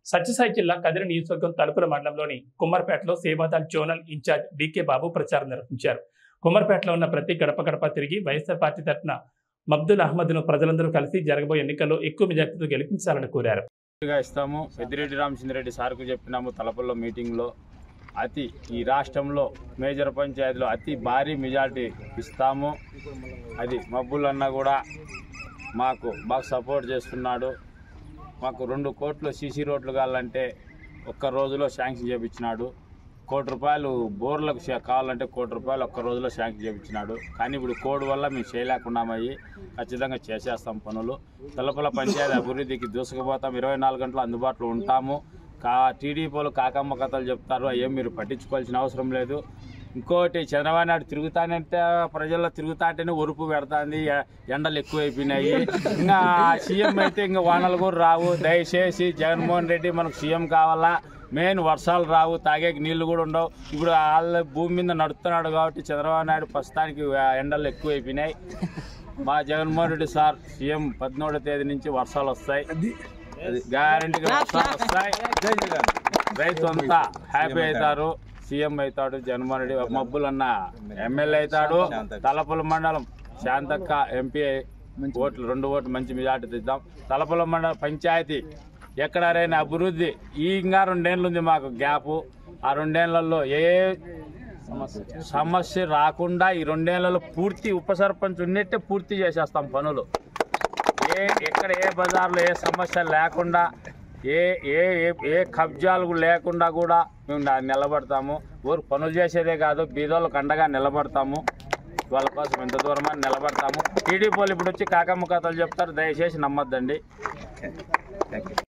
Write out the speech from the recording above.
సత్యసాయి జిల్లా కదిరి నియోజకవర్గం తలుపుల మండలంలోని కుమ్మర్పేటలో Sevadal zonal incharge DK Babu ప్రచారం నిర్వహించారు కుమ్మర్పేటలో ఉన్న ప్రతి గడప గడప తిరిగి వైఎస్ఆర్ పార్టీ తరఫున మబ్దుల్ అహ్మద్ను ప్రజలందరూ కలిసి జరగబోయే ఎన్నికల్లో ఎక్కువ మెజార్టీతో గెలిపించాలని కోరారు గా ఇస్తాము పెద్దిరెడ్డి రామచంద్రరెడ్డి సార్కు చెప్పినాము తలపల్లో మీటింగ్లో అతి ఈ రాష్ట్రంలో మేజర్ పంచాయతీలో అతి భారీ మెజార్టీ ఇస్తాము అది మబ్బులు అన్న కూడా మాకు బాగా సపోర్ట్ చేస్తున్నాడు మాకు రెండు కోట్లు సీసీ రోడ్లు కావాలంటే ఒక్క రోజులో శాంక్షన్ చేపించినాడు కోటి రూపాయలు బోర్లకు శా- కావాలంటే కోటి రూపాయలు ఒక్క రోజులో శాంక్షన్ చేపించినాడు కానీ ఇప్పుడు కోడ్ వల్ల మేము చేయలేకున్నామయ్యి ఖచ్చితంగా చేసేస్తాం పనులు తలపల పంచాయతీ అభివృద్ధికి దూసుకుపోతాం ఇరవై నాలుగు గంటలు అందుబాటులో ఉంటాము కా టీడీపీలు కాకమ్మ కథలు చెప్తారు అయ్యేం మీరు పట్టించుకోవాల్సిన అవసరం లేదు ఇంకోటి చంద్రబాబు నాయుడు తిరుగుతానంటే ప్రజల్లో తిరుగుతా అంటేనే ఒరుపు పెడతాంది ఎ- ఎండలు ఎక్కువైపోయినాయి ఇంకా సీఎం అయితే ఇంకా వానలు కూడా రావు దయచేసి జగన్మోహన్ రెడ్డి మనకు సీఎం కావాలా మెయిన్ వర్షాలు రావు తాగేకి నీళ్లు కూడా ఉండవు ఇప్పుడు వాళ్ళ భూమి మీద నడుస్తున్నాడు కాబట్టి చంద్రబాబు నాయుడు ప్రస్తుతానికి ఆ ఎండలు ఎక్కువైపోయినాయి మా జగన్మోహన్ రెడ్డి సార్ సీఎం పద్మూడో తేదీ నుంచి వర్షాలు వస్తాయి గ్యారంటీగా వర్షాలు వస్తాయి రైతు అంతా హ్యాపీ అవుతారు సీఎం అవుతాడు జగన్మోహన్ రెడ్డి మబ్బులు అన్న ఎమ్మెల్యే అవుతాడు తలపల మండలం శాంతక్క ఎంపీ ఓట్లు రెండు ఓట్లు మంచి మెజార్టీ తెద్దాం తలపల మండలం పంచాయతీ ఎక్కడారైనా అభివృద్ధి ఈ ఇంకా రెండేళ్ళు ఉంది మాకు గ్యాప్ ఆ రెండేళ్లలో ఏ సమస్య రాకుండా ఈ రెండేళ్లలో పూర్తి ఉప సర్పంచ్ ఉన్నట్టే పూర్తి చేసేస్తాం పనులు ఏ ఎక్కడ ఏ బజార్లో ఏ సమస్య లేకుండా ఏ ఏ ఏ- ఏ కబ్జాలు లేకుండా కూడా మేము నా- నిలబడతాము ఊరు పనులు చేసేదే కాదు బీదోళ్ళకు అండగా నిలబడతాము వాళ్ళ కోసం ఎంత దూరమని నిలబడతాము టీడీపీ వాళ్ళు ఇప్పుడు వచ్చి కాకమ్మ కథలు చెప్తారు దయచేసి నమ్మొద్దండి